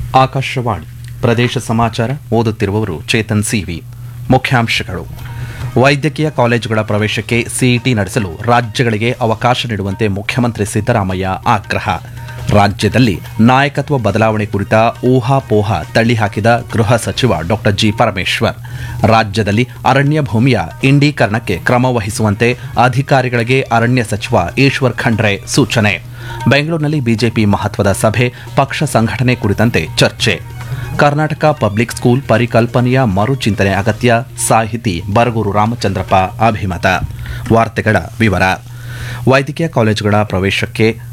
ಆಕಾಶವಾಣಿ ಪ್ರದೇಶ ಸಮಾಚಾರ ಓದುತ್ತಿರುವವರು ಚೇತನ್ ಸಿವಿ ಮುಖ್ಯಾಂಶಗಳು ವೈದ್ಯಕೀಯ ಕಾಲೇಜುಗಳ ಪ್ರವೇಶಕ್ಕೆ ಸಿಇಟಿ ನಡೆಸಲು ರಾಜ್ಯಗಳಿಗೆ ಅವಕಾಶ ನೀಡುವಂತೆ ಮುಖ್ಯಮಂತ್ರಿ ಸಿದ್ದರಾಮಯ್ಯ ಆಗ್ರಹ ರಾಜ್ಯದಲ್ಲಿ ನಾಯಕತ್ವ ಬದಲಾವಣೆ ಕುರಿತ ಊಹಾಪೋಹ ತಳ್ಳಿಹಾಕಿದ ಗೃಹ ಸಚಿವ ಡಾ ಜಿ ಪರಮೇಶ್ವರ್ ರಾಜ್ಯದಲ್ಲಿ ಅರಣ್ಯ ಭೂಮಿಯ ಇಂಡೀಕರಣಕ್ಕೆ ಕ್ರಮ ವಹಿಸುವಂತೆ ಅಧಿಕಾರಿಗಳಿಗೆ ಅರಣ್ಯ ಸಚಿವ ಈಶ್ವರ್ ಖಂಡ್ರೆ ಸೂಚನೆ ಬೆಂಗಳೂರಿನಲ್ಲಿ ಬಿಜೆಪಿ ಮಹತ್ವದ ಸಭೆ ಪಕ್ಷ ಸಂಘಟನೆ ಕುರಿತಂತೆ ಚರ್ಚೆ ಕರ್ನಾಟಕ ಪಬ್ಲಿಕ್ ಸ್ಕೂಲ್ ಪರಿಕಲ್ಪನೆಯ ಮರುಚಿಂತನೆ ಅಗತ್ಯ ಸಾಹಿತಿ ಬರಗೂರು ರಾಮಚಂದ್ರಪ್ಪ ಅಭಿಮತ ವಾರ್ತೆಗಳ ವಿವರ ವೈದ್ಯಕೀಯ ಕಾಲೇಜುಗಳ ಪ್ರವೇಶಕ್ಕೆ